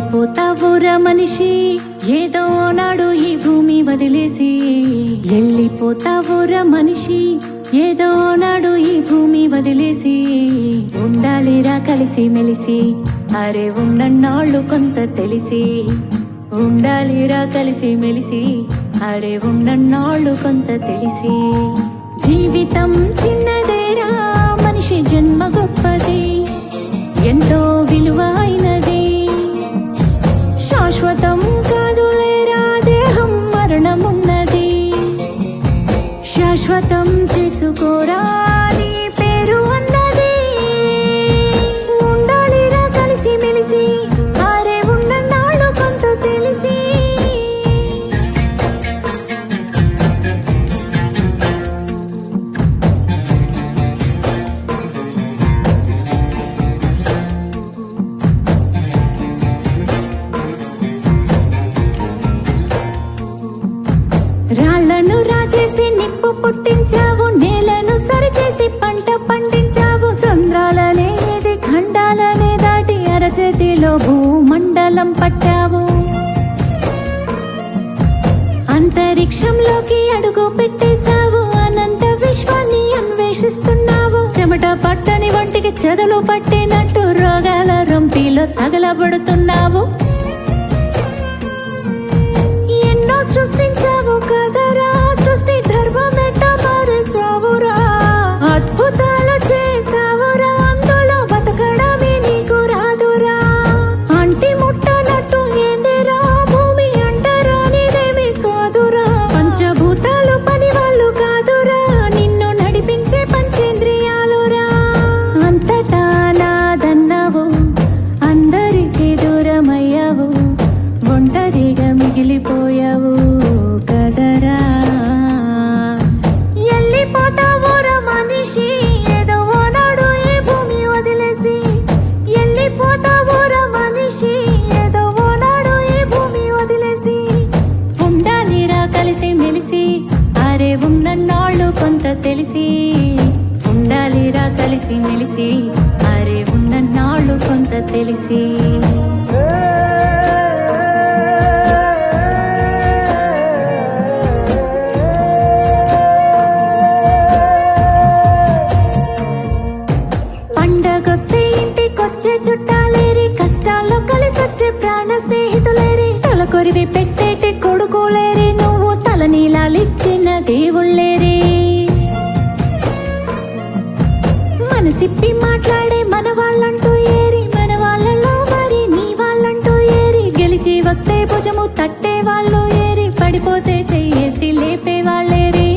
ఎల్లిపోతావురా మనిషి ఏదో నాడు ఈ భూమి వదిలేసి ఎల్లిపోతావురా మనిషి ఏదో నాడు ఈ భూమి వదిలేసి ఉండాలిరా కలిసి మెలిసి అరే ఉన్నన్నాళ్ళు కొంత తెలిసి ఉండాలిరా కలిసి మెలిసి అరే ఉన్నన్నాళ్ళు కొంత తెలిసి జీవితం చిన్నదేరా మనిషి జన్మ గొప్పది ఎంతో విలువైనది శాశ్వతం కాదులేరా దేహం మరణమున్నది శాశ్వతం చేసుకోరా నీ పేరు అన్నది ఉండాలిరా కలిసి మెలిసి ఆరే ఉన్న నాళ్ళు కొంత తెలిసి రాళ్లను రాజేసి నిప్పు పుట్టించావు నేలను సరిచేసి పంట పండించావు సంద్రాలనేది ఖండాలనే దాటి అరచేతిలో భూమండలం పట్టావు అంతరిక్షంలోకి అడుగు పెట్టేశావు అనంత విశ్వాన్ని అన్వేషిస్తున్నావు చెమట పట్టని వంటికి చెదలు పట్టినట్టు రోగాల రొంపిలో తగలబడుతున్నావు ఎన్నో సృష్టించావు కదరా సృష్టి ధర్మమెట్ట మార్చావురా అద్భుతాలు చేసావురా అందులో బతకడమే నీకు రాదురా అంటి ముట్టనట్టు ఏందిరా భూమి అంటరానిదేమి కాదురా పంచభూతాలు పని వాళ్ళు కాదురా నిన్ను నడిపించే పంచేంద్రియాలురా అంతటా నాదన్నావు అందరికీ దూరమయ్యావు ఒంటరిగా మిగిలిపోయావు కదరా ఎల్లిపోతావురా మనిషి ఏదో ఓనాడు ఈ భూమి వదిలేసి ఎల్లిపోతావురా మనిషి ఏదో ఓనాడు ఈ భూమి వదిలేసి ఉండాలిరా కలిసి మెలిసి అరే ఉన్నన్నాళ్ళు కొంత తెలిసి ఉండాలిరా కలిసి మెలిసి అరే ఉన్నన్నాళ్ళు కొంత తెలిసి పండగొస్తే ఇంటికొచ్చే చుట్టాలేరి కష్టాల్లో కలిసొచ్చే ప్రాణ స్నేహితులేరి తల కొరివి పెట్టేటి కొడుకులేరి నువ్వు తల నీలాలిచ్చిన దేవుళ్ళేరి మనసిప్పి మాట్లాడే మన వాళ్ళంటూ ఏరి మన వాళ్ళలో మరి నీ వాళ్ళంటూ ఏరి గెలిచి వస్తే భుజము తట్టే వాళ్ళు ఏరి పడిపోతే చెయ్యేసి లేపే వాళ్ళేరి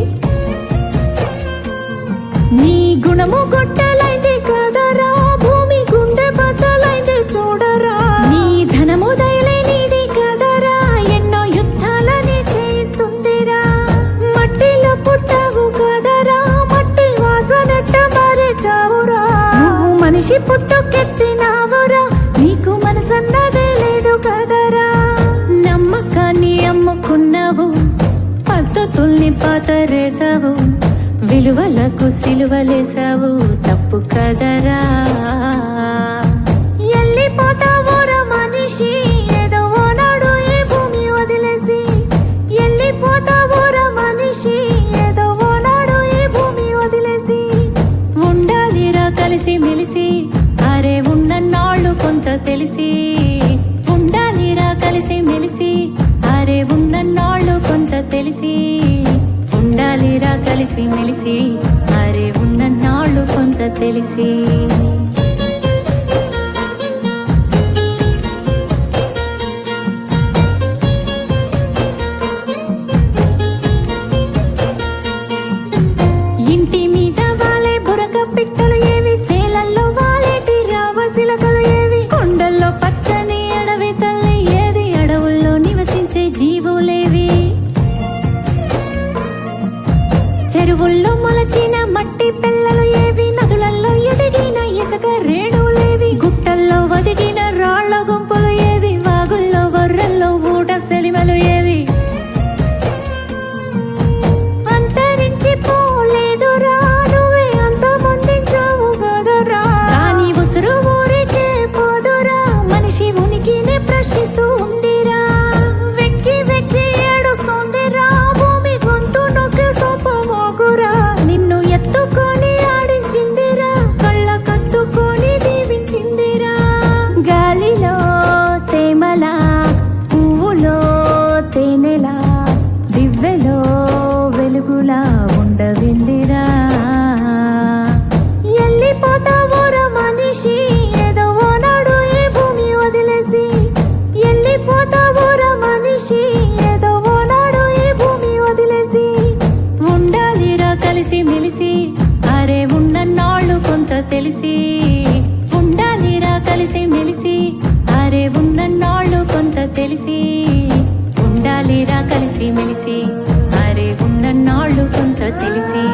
నీ గుణము గొట్టలైంది కదరా భూమి గుండె బద్దలైంది చూడరా నీ ధనము దయలేనిది కదరా ఎన్నో యుద్ధాలని చేస్తుందిరా మట్టిలో పుట్టావు కదరా మట్టి వాసనట్ట మరిచావురా నువ్వు మనిషి పుట్టుకెత్తినావురా నీకు మనసన్నదే లేదు కదరా నమ్మకాన్ని అమ్ముకున్నావు పద్ధతుల్ని పాతరేసావు విలువలకు సిలువలేసావు తప్పు కదరా ఎల్లిపోతావురా మనిషి ఏదో ఓనాడు ఈ భూమి వదిలేసి ఎల్లిపోతావురా మనిషి ఏదో ఓనాడు ఈ భూమి వదిలేసి ఉండాలిరా కలిసి మెలిసి అరే ఉన్నన్నాళ్ళు కొంత తెలిసి ఉండాలిరా కలిసి మెలిసి అరే ఉన్నన్నాళ్ళు కొంత తెలిసి ఉండాలిరా కలిసి మెలిసి అరే ఉన్నన్నాళ్ళు కొంత తెలిసి ఇంటి మీద వాలే బురక పిట్టలు ఏవి సేలల్లో వాలేటి రావసిలకలు ఏవి కొండల్లో పచ్చని అడవి తల్లి ఏది అడవుల్లో నివసించే జీవులేవి చెరువుల్లో మొలచిన మట్టి పిల్లలు ఏవి నదులలో ఎదిగిన ఇసుక రేణువులేవి గుట్టల్లో వదిగిన రాళ్ల గుంపులు ఏవి వాగుల్లో వర్రల్లో ఊట సెలిమలు ఏవి అంతరించి పోలేదురా నువ్వే అంతమొందించావు కదరా కానీ ఉసురు ఊరికే పోదురా మనిషి ఉనికినే ప్రశ్నిస్తూ తెలిసి ఉండాలిరా కలిసి మెలిసి అరే ఉన్నన్నాళ్ళు కొంత తెలిసి ఉండాలిరా కలిసి మెలిసి అరే ఉన్నన్నాళ్ళు కొంత తెలిసి